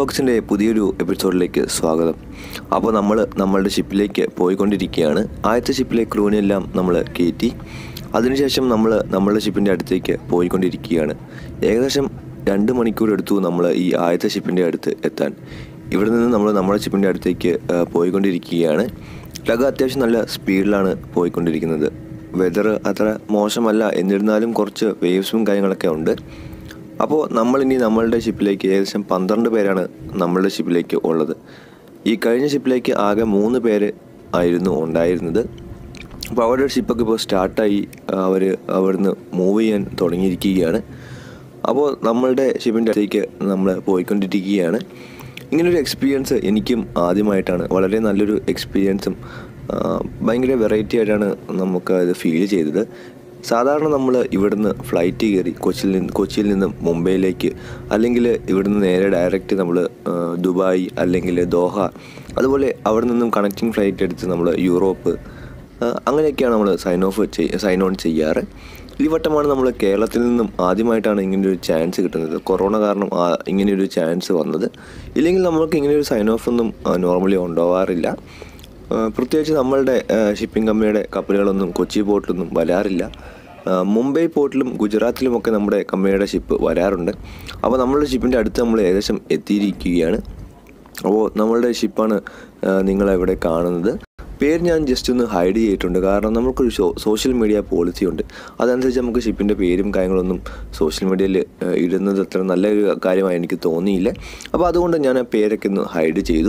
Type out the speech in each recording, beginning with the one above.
വ്ളോഗ്സിൻ്റെ പുതിയൊരു എപ്പിസോഡിലേക്ക് സ്വാഗതം അപ്പോൾ നമ്മൾ നമ്മളുടെ ഷിപ്പിലേക്ക് പോയിക്കൊണ്ടിരിക്കുകയാണ് ആദ്യത്തെ ഷിപ്പിലെ ക്രൂവിനെല്ലാം നമ്മൾ കയറ്റി അതിനുശേഷം നമ്മൾ നമ്മളുടെ ഷിപ്പിൻ്റെ അടുത്തേക്ക് പോയിക്കൊണ്ടിരിക്കുകയാണ് ഏകദേശം രണ്ട് മണിക്കൂർ എടുത്തു നമ്മൾ ഈ ആദ്യത്തെ ഷിപ്പിൻ്റെ അടുത്ത് എത്താൻ ഇവിടെ നിന്ന് നമ്മൾ നമ്മുടെ ഷിപ്പിൻ്റെ അടുത്തേക്ക് ആ, പോയിക്കൊണ്ടിരിക്കുകയാണ് ലഗ അത്യാവശ്യം നല്ല സ്പീഡിലാണ് പോയിക്കൊണ്ടിരിക്കുന്നത് വെതർ അത്ര മോശമല്ല എന്നിരുന്നാലും കുറച്ച് വേവ്സും കാര്യങ്ങളൊക്കെ ഉണ്ട് അപ്പോൾ നമ്മളിനി നമ്മളുടെ ഷിപ്പിലേക്ക് ഏകദേശം പന്ത്രണ്ട് പേരാണ് നമ്മളുടെ ഷിപ്പിലേക്ക് ഉള്ളത് ഈ കഴിഞ്ഞ ഷിപ്പിലേക്ക് ആകെ മൂന്ന് പേര് ആയിരുന്നു ഉണ്ടായിരുന്നത് അപ്പോൾ അവരുടെ ഷിപ്പൊക്കെ ഇപ്പോൾ സ്റ്റാർട്ടായി അവർ അവിടുന്ന് മൂവ് ചെയ്യാൻ തുടങ്ങിയിരിക്കുകയാണ് അപ്പോൾ നമ്മളുടെ ഷിപ്പിൻ്റെ അടുത്തേക്ക് നമ്മൾ പോയിക്കൊണ്ടിരിക്കുകയാണ് ഇങ്ങനൊരു എക്സ്പീരിയൻസ് എനിക്കും ആദ്യമായിട്ടാണ് വളരെ നല്ലൊരു എക്സ്പീരിയൻസും ആ, ഭയങ്കര വെറൈറ്റി ആയിട്ടാണ് നമുക്ക് അത് ഫീൽ ചെയ്തത് സാധാരണ നമ്മൾ ഇവിടുന്ന് ഫ്ലൈറ്റ് കയറി കൊച്ചിയിൽ നിന്ന് കൊച്ചിയിൽ നിന്നും മുംബൈയിലേക്ക് അല്ലെങ്കിൽ ഇവിടുന്ന് നേരെ ഡയറക്റ്റ് നമ്മൾ ദുബായ് അല്ലെങ്കിൽ ദോഹ അതുപോലെ അവിടെ നിന്നും കണക്റ്റിംഗ് ഫ്ലൈറ്റ് എടുത്ത് നമ്മൾ യൂറോപ്പ് ആ, അങ്ങനെയൊക്കെയാണ് നമ്മൾ സൈൻ ഓഫ് ചെയ് സൈൻ ഓൺ ചെയ്യാറ് ഈ വട്ടമാണ് നമ്മൾ കേരളത്തിൽ നിന്നും ആദ്യമായിട്ടാണ് ഇങ്ങനെ ഒരു ചാൻസ് കിട്ടുന്നത് കൊറോണ കാരണം ആ ഇങ്ങനെയൊരു ചാൻസ് വന്നത് ഇല്ലെങ്കിൽ നമ്മൾക്ക് ഇങ്ങനെയൊരു സൈൻ ഓഫ് ഒന്നും നോർമലി ഉണ്ടാവാറില്ല ആ, പ്രത്യേകിച്ച് നമ്മളുടെ ഷിപ്പിംഗ് കമ്പനിയുടെ കപ്പലുകളൊന്നും കൊച്ചി പോർട്ടിലൊന്നും വരാറില്ല ആ, മുംബൈ പോർട്ടിലും ഗുജറാത്തിലുമൊക്കെ നമ്മുടെ കമ്പനിയുടെ ഷിപ്പ് വരാറുണ്ട് അപ്പോൾ നമ്മളുടെ ഷിപ്പിൻ്റെ അടുത്ത് നമ്മൾ ഏകദേശം എത്തിയിരിക്കുകയാണ് അപ്പോൾ നമ്മളുടെ ഷിപ്പാണ് നിങ്ങളിവിടെ കാണുന്നത് പേര് ഞാൻ ജസ്റ്റ് ഒന്ന് ഹൈഡ് ചെയ്തിട്ടുണ്ട് കാരണം നമുക്കൊരു ഷോ സോഷ്യൽ മീഡിയ പോളിസി ഉണ്ട് അതനുസരിച്ച് നമുക്ക് ഷിപ്പിൻ്റെ പേരും കാര്യങ്ങളൊന്നും സോഷ്യൽ മീഡിയയിൽ ഇടുന്നത് അത്ര നല്ലൊരു കാര്യമായി എനിക്ക് തോന്നിയില്ല അപ്പോൾ അതുകൊണ്ട് ഞാൻ ആ പേരൊക്കെ ഒന്ന് ഹൈഡ് ചെയ്തു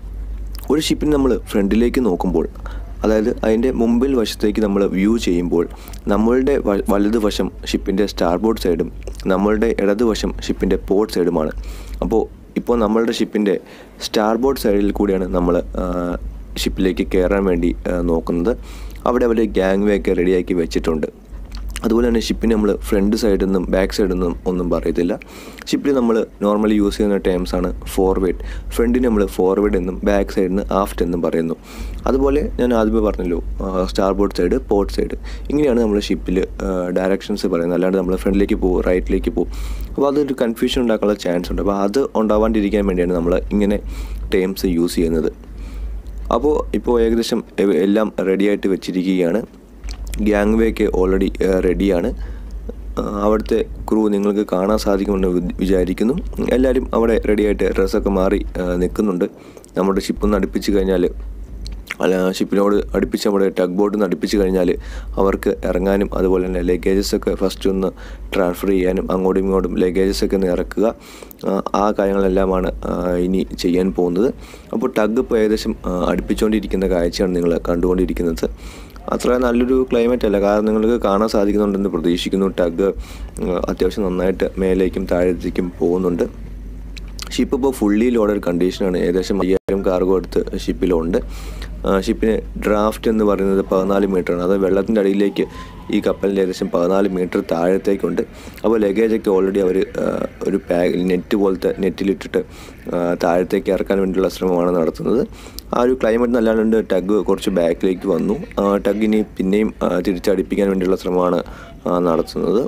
ഒരു ഷിപ്പിന് നമ്മൾ ഫ്രണ്ടിലേക്ക് നോക്കുമ്പോൾ അതായത് അതിൻ്റെ മുമ്പിൽ വശത്തേക്ക് നമ്മൾ വ്യൂ ചെയ്യുമ്പോൾ നമ്മളുടെ വ- വലതുവശം ഷിപ്പിൻ്റെ സ്റ്റാർബോർഡ് സൈഡും നമ്മളുടെ ഇടതുവശം ഷിപ്പിൻ്റെ പോർട്ട് സൈഡുമാണ് അപ്പോൾ ഇപ്പോൾ നമ്മളുടെ ഷിപ്പിൻ്റെ സ്റ്റാർബോർഡ് സൈഡിൽ കൂടിയാണ് നമ്മൾ ഷിപ്പിലേക്ക് കയറാൻ വേണ്ടി ആ, നോക്കുന്നത് അവിടെ അവർ ഗ്യാങ് വേ ഒക്കെ റെഡിയാക്കി വെച്ചിട്ടുണ്ട് അതുപോലെ തന്നെ ഷിപ്പിന് നമ്മൾ ഫ്രണ്ട് സൈഡിൽ നിന്നും ബാക്ക് സൈഡിൽ നിന്നും ഒന്നും പറയത്തില്ല ഷിപ്പിൽ നമ്മൾ നോർമലി യൂസ് ചെയ്യുന്ന ടേംസ് ആണ് ഫോർവേഡ് ഫ്രണ്ടിന് നമ്മൾ ഫോർവേഡ് എന്നും ബാക്ക് സൈഡിന് ആഫ്റ്റ് എന്നും പറയുന്നു അതുപോലെ ഞാൻ ആദ്യമേ പറഞ്ഞല്ലോ സ്റ്റാർബോർഡ് സൈഡ് പോർട്ട് സൈഡ് ഇങ്ങനെയാണ് നമ്മൾ ഷിപ്പിൽ ഡയറക്ഷൻസ് പറയുന്നത് അല്ലാണ്ട് നമ്മൾ ഫ്രണ്ടിലേക്ക് പോകും റൈറ്റിലേക്ക് പോകും അപ്പോൾ അതൊരു കൺഫ്യൂഷൻ ഉണ്ടാക്കാനുള്ള ചാൻസ് ഉണ്ട് അപ്പോൾ അത് ഉണ്ടാവാണ്ടിരിക്കാൻ വേണ്ടിയാണ് നമ്മൾ ഇങ്ങനെ ടേംസ് യൂസ് ചെയ്യുന്നത് അപ്പോൾ ഇപ്പോൾ ഏകദേശം എ- എല്ലാം റെഡിയായിട്ട് വെച്ചിരിക്കുകയാണ് ഗ്യാങ് വേ ഒക്കെ ഓൾറെഡി റെഡിയാണ് അവിടുത്തെ ക്രൂ നിങ്ങൾക്ക് കാണാൻ സാധിക്കുമെന്ന് വി- വിചാരിക്കുന്നു എല്ലാവരും അവിടെ റെഡിയായിട്ട് ഡ്രസ്സൊക്കെ മാറി ആ, നിൽക്കുന്നുണ്ട് നമ്മുടെ ഷിപ്പൊന്ന് അടുപ്പിച്ച് കഴിഞ്ഞാൽ അല്ല ഷിപ്പിനോട് അടുപ്പിച്ച് നമ്മുടെ ടഗ് ബോട്ടിൽ നിന്ന് അടുപ്പിച്ച് കഴിഞ്ഞാൽ അവർക്ക് ഇറങ്ങാനും അതുപോലെ തന്നെ ലഗേജസ് ഒക്കെ ഫസ്റ്റ് ഒന്ന് ട്രാൻസ്ഫർ ചെയ്യാനും അങ്ങോട്ടും ഇങ്ങോട്ടും ലഗേജസ് ഒക്കെ ഒന്ന് ഇറക്കുക ആ, ആ കാര്യങ്ങളെല്ലാമാണ് ആ, ഇനി ചെയ്യാൻ പോകുന്നത് അപ്പോൾ ടഗ് ഇപ്പോൾ ഏകദേശം ആ, അടുപ്പിച്ചുകൊണ്ടിരിക്കുന്ന കാഴ്ചയാണ് നിങ്ങൾ കണ്ടുകൊണ്ടിരിക്കുന്നത് അത്ര നല്ലൊരു ക്ലൈമറ്റ് അല്ല കാരണം നിങ്ങൾക്ക് കാണാൻ സാധിക്കുന്നുണ്ടെന്ന് പ്രതീക്ഷിക്കുന്നു ടഗ് അത്യാവശ്യം നന്നായിട്ട് മേലേക്കും താഴത്തേക്കും പോകുന്നുണ്ട് ഷിപ്പ് ഇപ്പോൾ ഫുള്ളി ലോഡഡ് കണ്ടീഷനാണ് ഏകദേശം അയ്യായിരം കാർഗോ എടുത്ത് ഷിപ്പിലുണ്ട് ആ, ഷിപ്പിന് ഡ്രാഫ്റ്റ് എന്ന് പറയുന്നത് പതിനാല് മീറ്ററാണ് അത് വെള്ളത്തിൻ്റെ അടിയിലേക്ക് ഈ കപ്പലിൻ്റെ ഏകദേശം പതിനാല് മീറ്റർ താഴത്തേക്കുണ്ട് അപ്പോൾ ലഗേജൊക്കെ ഓൾറെഡി അവർ ഒരു പാക്ക് നെറ്റ് പോലത്തെ നെറ്റിലിട്ടിട്ട് ആ, താഴത്തേക്ക് ഇറക്കാൻ വേണ്ടിയുള്ള ശ്രമമാണ് നടത്തുന്നത് ആ ഒരു ക്ലൈമറ്റ് നല്ലാണ്ട് ടഗ് കുറച്ച് ബാക്കിലേക്ക് വന്നു ആ, ടഗിനി പിന്നെയും ആ, തിരിച്ചടിപ്പിക്കാൻ വേണ്ടിയുള്ള ശ്രമമാണ് ആ, നടത്തുന്നത്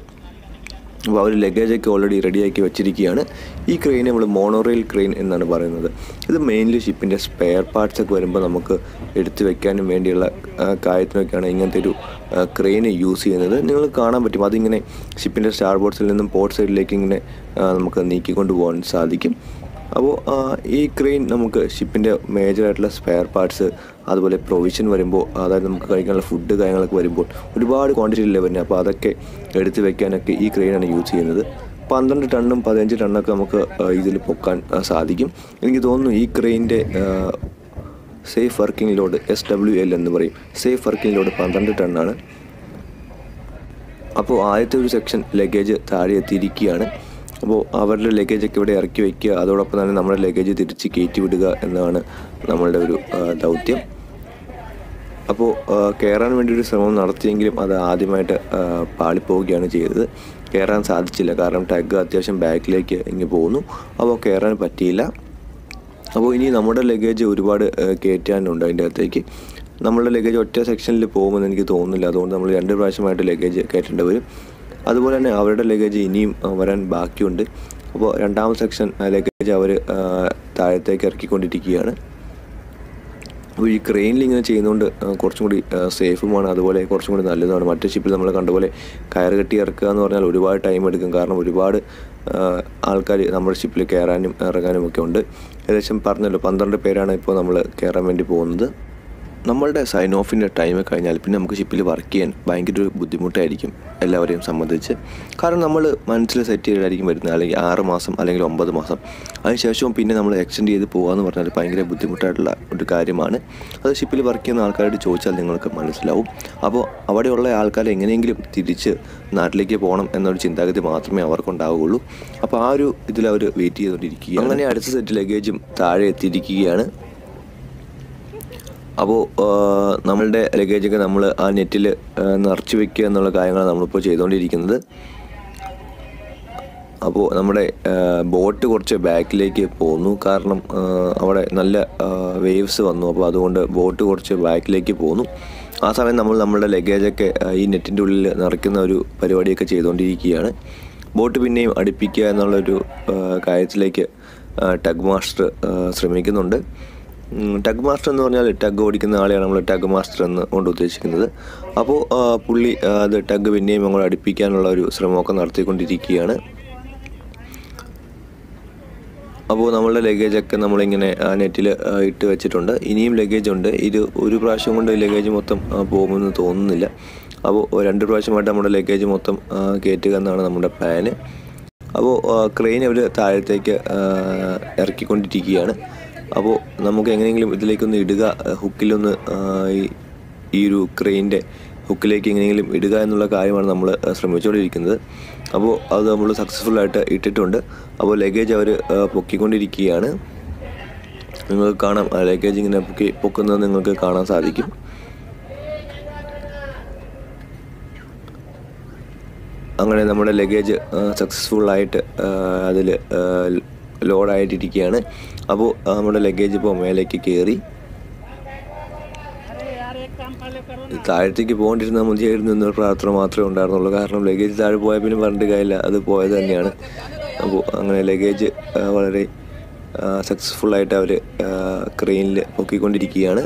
അപ്പോൾ അവർ ലഗേജൊക്കെ ഓൾറെഡി റെഡിയാക്കി വെച്ചിരിക്കുകയാണ് ഈ ക്രെയിൻ നമ്മൾ മോണോറെയിൽ ക്രെയിൻ എന്നാണ് പറയുന്നത് ഇത് മെയിൻലി ഷിപ്പിൻ്റെ സ്പെയർ പാർട്സ് ഒക്കെ വരുമ്പോൾ നമുക്ക് എടുത്തു വെക്കാനും വേണ്ടിയുള്ള ആ, കാര്യത്തിനൊക്കെയാണ് ഇങ്ങനത്തെ ഒരു ക്രെയിൻ യൂസ് ചെയ്യുന്നത് നിങ്ങൾ കാണാൻ പറ്റും അതിങ്ങനെ ഷിപ്പിൻ്റെ സ്റ്റാർ ബോർഡ്സിൽ നിന്നും പോർട്ട് സൈഡിലേക്ക് ഇങ്ങനെ ആ, നമുക്ക് നീക്കിക്കൊണ്ട് പോകാൻ സാധിക്കും അപ്പോൾ ആ, ഈ ക്രെയിൻ നമുക്ക് ഷിപ്പിൻ്റെ മേജറായിട്ടുള്ള സ്പെയർ പാർട്സ് അതുപോലെ പ്രൊവിഷൻ വരുമ്പോൾ അതായത് നമുക്ക് കഴിക്കാനുള്ള ഫുഡ് കാര്യങ്ങളൊക്കെ വരുമ്പോൾ ഒരുപാട് ക്വാണ്ടിറ്റിയിലല്ലേ വരുന്നത് അപ്പോൾ അതൊക്കെ എടുത്ത് വെക്കാനൊക്കെ ഈ ക്രെയിനാണ് യൂസ് ചെയ്യുന്നത് പന്ത്രണ്ട് ടണ്ണും പതിനഞ്ച് ടണ്ണൊക്കെ നമുക്ക് ഇതിൽ പൊക്കാൻ ആ, സാധിക്കും എനിക്ക് തോന്നുന്നു ഈ ക്രെയിൻ്റെ safe working load S W L എന്ന് പറയും സേഫ് വർക്കിംഗ് ലോഡ് പന്ത്രണ്ട് ടണ്ണാണ് അപ്പോൾ ആദ്യത്തെ ഒരു സെക്ഷൻ ലഗേജ് താഴെ എത്തിയിരിക്കുകയാണ് അപ്പോൾ അവരുടെ ലഗേജൊക്കെ ഇവിടെ ഇറക്കി വയ്ക്കുക അതോടൊപ്പം തന്നെ നമ്മുടെ ലഗേജ് തിരിച്ച് കയറ്റി വിടുക എന്നതാണ് നമ്മളുടെ ഒരു ആ, ദൗത്യം അപ്പോൾ കയറാൻ വേണ്ടി ഒരു ശ്രമം നടത്തിയെങ്കിലും അത് ആദ്യമായിട്ട് ആ, പാളിപ്പോവുകയാണ് ചെയ്തത് കയറാൻ സാധിച്ചില്ല കാരണം ടാഗ് അത്യാവശ്യം ബാക്കിലേക്ക് ഇങ്ങ് പോകുന്നു അപ്പോൾ കയറാൻ പറ്റിയില്ല അപ്പോൾ ഇനി നമ്മുടെ ലഗേജ് ഒരുപാട് ആ, കയറ്റാനുണ്ട് അതിൻ്റെ അകത്തേക്ക് നമ്മളുടെ ലഗേജ് ഒറ്റ സെക്ഷനിൽ പോകുമെന്ന് എനിക്ക് തോന്നുന്നില്ല അതുകൊണ്ട് നമ്മൾ രണ്ട് പ്രാവശ്യമായിട്ട് ലഗേജ് കയറ്റേണ്ടി വരും അതുപോലെ തന്നെ അവരുടെ ലഗേജ് ഇനിയും ആ, വരാൻ ബാക്കിയുണ്ട് അപ്പോൾ രണ്ടാമത്തെ സെക്ഷൻ ലഗേജ് അവർ താഴത്തേക്ക് ഇറക്കിക്കൊണ്ടിരിക്കുകയാണ് അപ്പോൾ ഈ ക്രെയിനിൽ ഇങ്ങനെ ചെയ്യുന്നതുകൊണ്ട് ആ, കുറച്ചും കൂടി ആ, സേഫുമാണ് അതുപോലെ കുറച്ചും കൂടി നല്ലതാണ് മറ്റു ഷിപ്പിൽ നമ്മൾ കണ്ട പോലെ കയറ് കെട്ടി ഇറക്കുക എന്ന് പറഞ്ഞാൽ ഒരുപാട് ടൈം എടുക്കും കാരണം ഒരുപാട് ആൾക്കാർ നമ്മുടെ ഷിപ്പിൽ കയറാനും ഇറങ്ങാനും ഒക്കെ ഉണ്ട് ഏകദേശം പറഞ്ഞല്ലോ പന്ത്രണ്ട് പേരാണ് ഇപ്പോൾ നമ്മൾ കയറാൻ വേണ്ടി പോകുന്നത് നമ്മളുടെ സൈൻ ഓഫിൻ്റെ ടൈം കഴിഞ്ഞാൽ പിന്നെ നമുക്ക് ഷിപ്പിൽ വർക്ക് ചെയ്യാൻ ഭയങ്കര ഒരു ബുദ്ധിമുട്ടായിരിക്കും എല്ലാവരെയും സംബന്ധിച്ച് കാരണം നമ്മൾ മനസ്സിൽ സെറ്റ് ചെയ്തായിരിക്കും വരുന്നത് അല്ലെങ്കിൽ ആറ് മാസം അല്ലെങ്കിൽ ഒമ്പത് മാസം അതിനുശേഷവും പിന്നെ നമ്മൾ എക്സ്റ്റെൻഡ് ചെയ്ത് പോകാമെന്ന് പറഞ്ഞാൽ ഭയങ്കര ബുദ്ധിമുട്ടായിട്ടുള്ള ഒരു കാര്യമാണ് അത് ഷിപ്പിൽ വർക്ക് ചെയ്യുന്ന ആൾക്കാരോട് ചോദിച്ചാൽ നിങ്ങൾക്ക് മനസ്സിലാവും അപ്പോൾ അവിടെയുള്ള ആൾക്കാരെ എങ്ങനെയെങ്കിലും തിരിച്ച് നാട്ടിലേക്ക് പോകണം എന്നൊരു ചിന്താഗതി മാത്രമേ അവർക്കുണ്ടാവുകയുള്ളൂ അപ്പോൾ ആ ഒരു ഇതിൽ അവർ വെയിറ്റ് ചെയ്തുകൊണ്ടിരിക്കുക അങ്ങനെ അടുത്ത സെറ്റ് ലഗേജും താഴെ എത്തിയിരിക്കുകയാണ് അപ്പോൾ നമ്മളുടെ ലഗേജൊക്കെ നമ്മൾ ആ നെറ്റിൽ നിറച്ച് വെക്കുക എന്നുള്ള കാര്യങ്ങളാണ് നമ്മളിപ്പോൾ ചെയ്തുകൊണ്ടിരിക്കുന്നത് അപ്പോൾ നമ്മുടെ ബോട്ട് കുറച്ച് ബാക്കിലേക്ക് പോന്നു കാരണം ആ, അവിടെ നല്ല വേവ്സ് വന്നു അപ്പോൾ അതുകൊണ്ട് ബോട്ട് കുറച്ച് ബാക്കിലേക്ക് പോന്നു ആ സമയം നമ്മൾ നമ്മളുടെ ലഗേജൊക്കെ ആ, ഈ നെറ്റിൻ്റെ ഉള്ളിൽ നിറയ്ക്കുന്ന ഒരു പരിപാടിയൊക്കെ ചെയ്തുകൊണ്ടിരിക്കുകയാണ് ബോട്ട് പിന്നെയും അടുപ്പിക്കുക എന്നുള്ളൊരു ആ, കാര്യത്തിലേക്ക് ആ, ടഗ് മാസ്റ്റർ ആ, ശ്രമിക്കുന്നുണ്ട് ഉം, ടഗ് മാസ്റ്റർ എന്ന് പറഞ്ഞാൽ ടഗ് ഓടിക്കുന്ന ആളെയാണ് നമ്മൾ ടഗ് മാസ്റ്റർ എന്ന് കൊണ്ട് ഉദ്ദേശിക്കുന്നത് അപ്പോൾ ആ, പുള്ളി ആ, അത് ടഗ് പിന്നെയും നമ്മൾ അടുപ്പിക്കാനുള്ള ഒരു ശ്രമമൊക്കെ നടത്തിക്കൊണ്ടിരിക്കുകയാണ് അപ്പോൾ നമ്മളുടെ ലഗേജൊക്കെ നമ്മളിങ്ങനെ നെറ്റിൽ ഇട്ട് വെച്ചിട്ടുണ്ട് ഇനിയും ലഗേജ് ഉണ്ട് ഇത് ഒരു പ്രാവശ്യം കൊണ്ട് ലഗേജ് മൊത്തം ആ, പോകുമെന്ന് തോന്നുന്നില്ല അപ്പോൾ രണ്ട് പ്രാവശ്യമായിട്ട് നമ്മുടെ ലഗേജ് മൊത്തം ആ, കയറ്റുക എന്നാണ് നമ്മുടെ പ്ലാന് അപ്പോൾ ക്രെയിൻ അവർ താഴത്തേക്ക് ആ, ഇറക്കിക്കൊണ്ടിരിക്കുകയാണ് അപ്പോൾ നമുക്ക് എങ്ങനെയെങ്കിലും ഇതിലേക്കൊന്ന് ഇടുക ആ, ഹുക്കിലൊന്ന് ആ, ഈ- ഈ ഒരു ക്രെയിൻ്റെ ഹുക്കിലേക്ക് എങ്ങനെയെങ്കിലും ഇടുക എന്നുള്ള കാര്യമാണ് നമ്മൾ ശ്രമിച്ചുകൊണ്ടിരിക്കുന്നത് അപ്പോൾ അത് നമ്മൾ സക്സസ്ഫുൾ ആയിട്ട് ഇട്ടിട്ടുണ്ട് അപ്പോൾ ലഗേജ് അവർ പൊക്കിക്കൊണ്ടിരിക്കുകയാണ് നിങ്ങൾക്ക് കാണാം ആ ലഗേജ് ഇങ്ങനെ പൊക്കി പൊക്കുന്നത് നിങ്ങൾക്ക് കാണാൻ സാധിക്കും അങ്ങനെ നമ്മുടെ ലഗേജ് സക്സസ്ഫുൾ ആയിട്ട് അതിൽ ലോഡായിട്ടിരിക്കുകയാണ് അപ്പോൾ നമ്മുടെ ലഗേജ് ഇപ്പോൾ മേലേക്ക് കയറി താഴത്തേക്ക് പോകേണ്ടിരുന്ന മതിയായിരുന്നു എന്നൊരു പ്രാർത്ഥന മാത്രമേ ഉണ്ടായിരുന്നുള്ളൂ കാരണം ലഗേജ് താഴെ പോയാൽ പിന്നെ പറഞ്ഞിട്ട് കാര്യമില്ല അത് പോയത് തന്നെയാണ് അപ്പോൾ അങ്ങനെ ലഗേജ് വളരെ സക്സസ്ഫുൾ ആയിട്ട് അവർ ക്രെയിനിൽ പൊക്കിക്കൊണ്ടിരിക്കുകയാണ്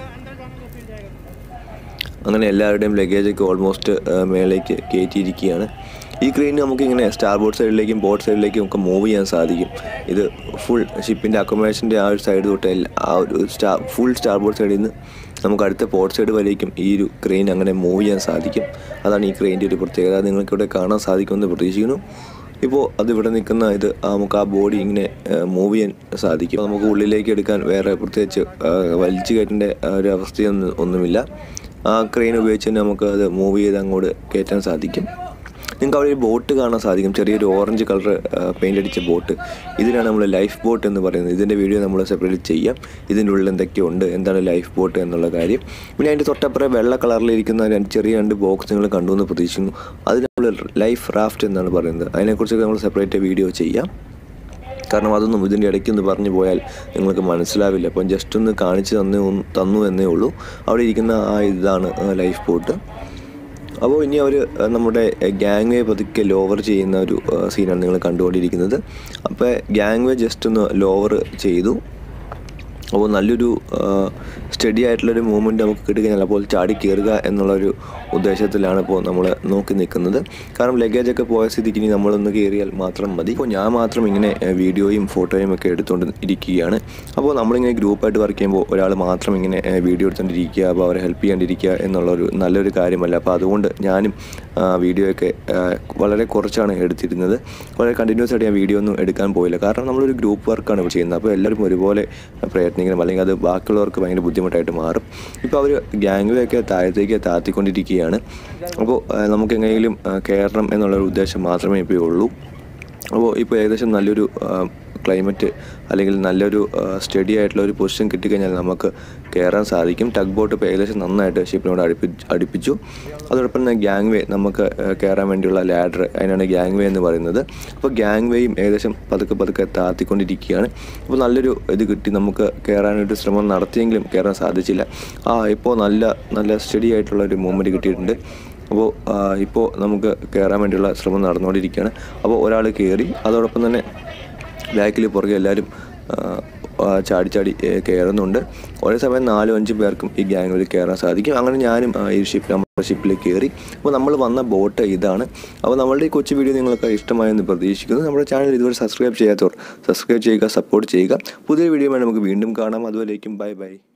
അങ്ങനെ എല്ലാവരുടെയും ലഗേജൊക്കെ ഓൾമോസ്റ്റ് മേലേക്ക് കയറ്റിയിരിക്കുകയാണ് ഈ ക്രെയിൻ നമുക്കിങ്ങനെ സ്റ്റാർ ബോർഡ് സൈഡിലേക്കും ബോട്ട് സൈഡിലേക്കും ഒക്കെ മൂവ് ചെയ്യാൻ സാധിക്കും ഇത് ഫുൾ ഷിപ്പിൻ്റെ അക്കോമഡേഷൻ്റെ ആ ഒരു സൈഡ് തൊട്ട് എല്ലാ- ആ ഒരു സ്റ്റാർ ഫുൾ സ്റ്റാർ ബോർഡ് സൈഡിൽ നിന്ന് നമുക്ക് അടുത്ത പോർട്ട് സൈഡ് വരേക്കും ഈ ഒരു ക്രെയിൻ അങ്ങനെ മൂവ് ചെയ്യാൻ സാധിക്കും അതാണ് ഈ ക്രെയിൻ്റെ ഒരു പ്രത്യേകത അത് നിങ്ങൾക്കിവിടെ കാണാൻ സാധിക്കുമെന്ന് പ്രതീക്ഷിക്കുന്നു ഇപ്പോൾ അത് ഇവിടെ നിൽക്കുന്ന ഇത് ആ നമുക്ക് ആ ബോഡി ഇങ്ങനെ മൂവ് ചെയ്യാൻ സാധിക്കും നമുക്ക് ഉള്ളിലേക്ക് എടുക്കാൻ വേറെ പ്രത്യേകിച്ച് ആ, വലിച്ചു കയറ്റേണ്ട ആ ഒരു അവസ്ഥയൊന്നും ഒന്നുമില്ല ആ ക്രെയിൻ ഉപയോഗിച്ച് തന്നെ നമുക്ക് അത് മൂവ് ചെയ്ത് അങ്ങോട്ട് കയറ്റാൻ സാധിക്കും നിങ്ങൾക്ക് അവിടെ ഒരു ബോട്ട് കാണാൻ സാധിക്കും ചെറിയൊരു ഓറഞ്ച് കളർ പെയിൻ്റ് അടിച്ച ബോട്ട് ഇതിനാണ് നമ്മൾ ലൈഫ് ബോട്ട് എന്ന് പറയുന്നത് ഇതിൻ്റെ വീഡിയോ നമ്മൾ സെപ്പറേറ്റ് ചെയ്യാം ഇതിൻ്റെ ഉള്ളിൽ എന്തൊക്കെയുണ്ട് എന്താണ് ലൈഫ് ബോട്ട് എന്നുള്ള കാര്യം പിന്നെ അതിൻ്റെ തൊട്ടപ്പുറം വെള്ള കളറിലിരിക്കുന്ന രണ്ട് ചെറിയ രണ്ട് ബോക്സ് നിങ്ങൾ കണ്ടു എന്ന് പ്രതീക്ഷിക്കുന്നു അത് നമ്മൾ ലൈഫ് റാഫ്റ്റ് എന്നാണ് പറയുന്നത് അതിനെക്കുറിച്ചൊക്കെ നമ്മൾ സെപ്പറേറ്റ് വീഡിയോ ചെയ്യാം കാരണം അതൊന്നും ഇതിൻ്റെ ഇടയ്ക്കൊന്ന് പറഞ്ഞു പോയാൽ നിങ്ങൾക്ക് മനസ്സിലാവില്ല അപ്പം ജസ്റ്റ് ഒന്ന് കാണിച്ച് തന്നു തന്നു എന്നേ ഉള്ളൂ അവിടെ ഇരിക്കുന്ന ആ ഇതാണ് ലൈഫ് ബോട്ട് അപ്പോൾ ഇനി അവർ നമ്മുടെ ഗ്യാങ് വേ പതുക്കെ ലോവർ ചെയ്യുന്ന ഒരു സീനാണ് നിങ്ങൾ കണ്ടുകൊണ്ടിരിക്കുന്നത് അപ്പോൾ ഗ്യാങ് വേ ജസ്റ്റ് ഒന്ന് ലോവർ ചെയ്തു അപ്പോൾ നല്ലൊരു സ്റ്റഡി ആയിട്ടുള്ളൊരു മൂവ്മെൻറ്റ് നമുക്ക് കിട്ടുകഴിഞ്ഞാൽ അപ്പോൾ ചാടി കയറുക എന്നുള്ളൊരു ഉദ്ദേശത്തിലാണ് ഇപ്പോൾ നമ്മൾ നോക്കി നിൽക്കുന്നത് കാരണം ലഗേജൊക്കെ പോയ സ്ഥിതിക്ക് ഇനി നമ്മളൊന്ന് കയറിയാൽ മാത്രം മതി ഇപ്പോൾ ഞാൻ മാത്രം ഇങ്ങനെ ഏഹ്, വീഡിയോയും ഫോട്ടോയും ഒക്കെ എടുത്തുകൊണ്ട് ഇരിക്കുകയാണ് അപ്പോൾ നമ്മളിങ്ങനെ ഗ്രൂപ്പായിട്ട് വർക്ക് ചെയ്യുമ്പോൾ ഒരാൾ മാത്രം ഇങ്ങനെ ഏഹ്, വീഡിയോ എടുത്തുകൊണ്ടിരിക്കുക അപ്പോൾ അവരെ ഹെൽപ്പ് ചെയ്യാണ്ടിരിക്കുക എന്നുള്ളൊരു നല്ലൊരു കാര്യമല്ല അപ്പോൾ അതുകൊണ്ട് ഞാനും ആ, വീഡിയോ ഒക്കെ ആ, വളരെ കുറച്ചാണ് എടുത്തിരുന്നത് വളരെ കണ്ടിന്യൂസ് ആയിട്ട് ഞാൻ വീഡിയോ ഒന്നും എടുക്കാൻ പോയില്ല കാരണം നമ്മളൊരു ഗ്രൂപ്പ് വർക്കാണ് ഇപ്പോൾ ചെയ്യുന്നത് അപ്പോൾ എല്ലാവരും ഒരുപോലെ പ്രയത്നിക്കണം അല്ലെങ്കിൽ അത് ബാക്കിയുള്ളവർക്ക് ഭയങ്കര ബുദ്ധിമുട്ടായിട്ട് മാറും ഇപ്പോൾ അവർ ഗ്യാങ്ങിലൊക്കെ താഴത്തേക്ക് താത്തിക്കൊണ്ടിരിക്കുകയാണ് അപ്പോൾ ആ, നമുക്ക് എങ്ങനെയെങ്കിലും ആ, കയറണം എന്നുള്ളൊരു ഉദ്ദേശം മാത്രമേ ഇപ്പോൾ ഉള്ളൂ അപ്പോൾ ഇപ്പോൾ ഏകദേശം നല്ലൊരു ക്ലൈമറ്റ് അല്ലെങ്കിൽ നല്ലൊരു സ്റ്റഡി ആയിട്ടുള്ള ഒരു പൊസിഷൻ കിട്ടിക്കഴിഞ്ഞാൽ നമുക്ക് കയറാൻ സാധിക്കും ടഗ് ബോട്ട് ഇപ്പോൾ ഏകദേശം നന്നായിട്ട് ഷിപ്പിനോട് അടുപ്പി അടുപ്പിച്ചു അതോടൊപ്പം തന്നെ ഗ്യാങ് വേ നമുക്ക് ആ, കയറാൻ വേണ്ടിയുള്ള ലാഡർ അതിനാണ് ഗ്യാങ് വേ എന്ന് പറയുന്നത് അപ്പോൾ ഗ്യാങ് വേയും ഏകദേശം പതുക്കെ പതുക്കെ താത്തിക്കൊണ്ടിരിക്കുകയാണ് അപ്പോൾ നല്ലൊരു ഇത് കിട്ടി നമുക്ക് കയറാനായിട്ട് ശ്രമം നടത്തിയെങ്കിലും കയറാൻ സാധിച്ചില്ല ആ ഇപ്പോൾ നല്ല നല്ല സ്റ്റഡി ആയിട്ടുള്ള ഒരു മൂവ്മെൻറ്റ് കിട്ടിയിട്ടുണ്ട് അപ്പോൾ ഇപ്പോൾ നമുക്ക് കയറാൻ വേണ്ടിയുള്ള ശ്രമം നടന്നുകൊണ്ടിരിക്കുകയാണ് അപ്പോൾ ഒരാൾ കയറി അതോടൊപ്പം തന്നെ ബാക്കിൽ പുറകെ എല്ലാവരും ആ, ആ, ചാടി ചാടി ഏ, കയറുന്നുണ്ട് ഒരേ സമയം നാലും അഞ്ചും പേർക്കും ഈ ഗ്യാങ്ങിൽ കയറാൻ സാധിക്കും അങ്ങനെ ഞാനും ആ, ഈ ഷിപ്പ് നമ്മുടെ ഷിപ്പിൽ കയറി അപ്പോൾ നമ്മൾ വന്ന ബോട്ട് ഇതാണ് അപ്പോൾ നമ്മളുടെ ഈ കൊച്ചു വീഡിയോ നിങ്ങൾക്ക് ഇഷ്ടമായെന്ന് പ്രതീക്ഷിക്കുന്നു നമ്മുടെ ചാനൽ ഇതുവരെ സബ്സ്ക്രൈബ് ചെയ്യാത്തവർ സബ്സ്ക്രൈബ് ചെയ്യുക സപ്പോർട്ട് ചെയ്യുക പുതിയ വീഡിയോ നമുക്ക് വീണ്ടും കാണാം അതുവരേക്കും ബൈ ബൈ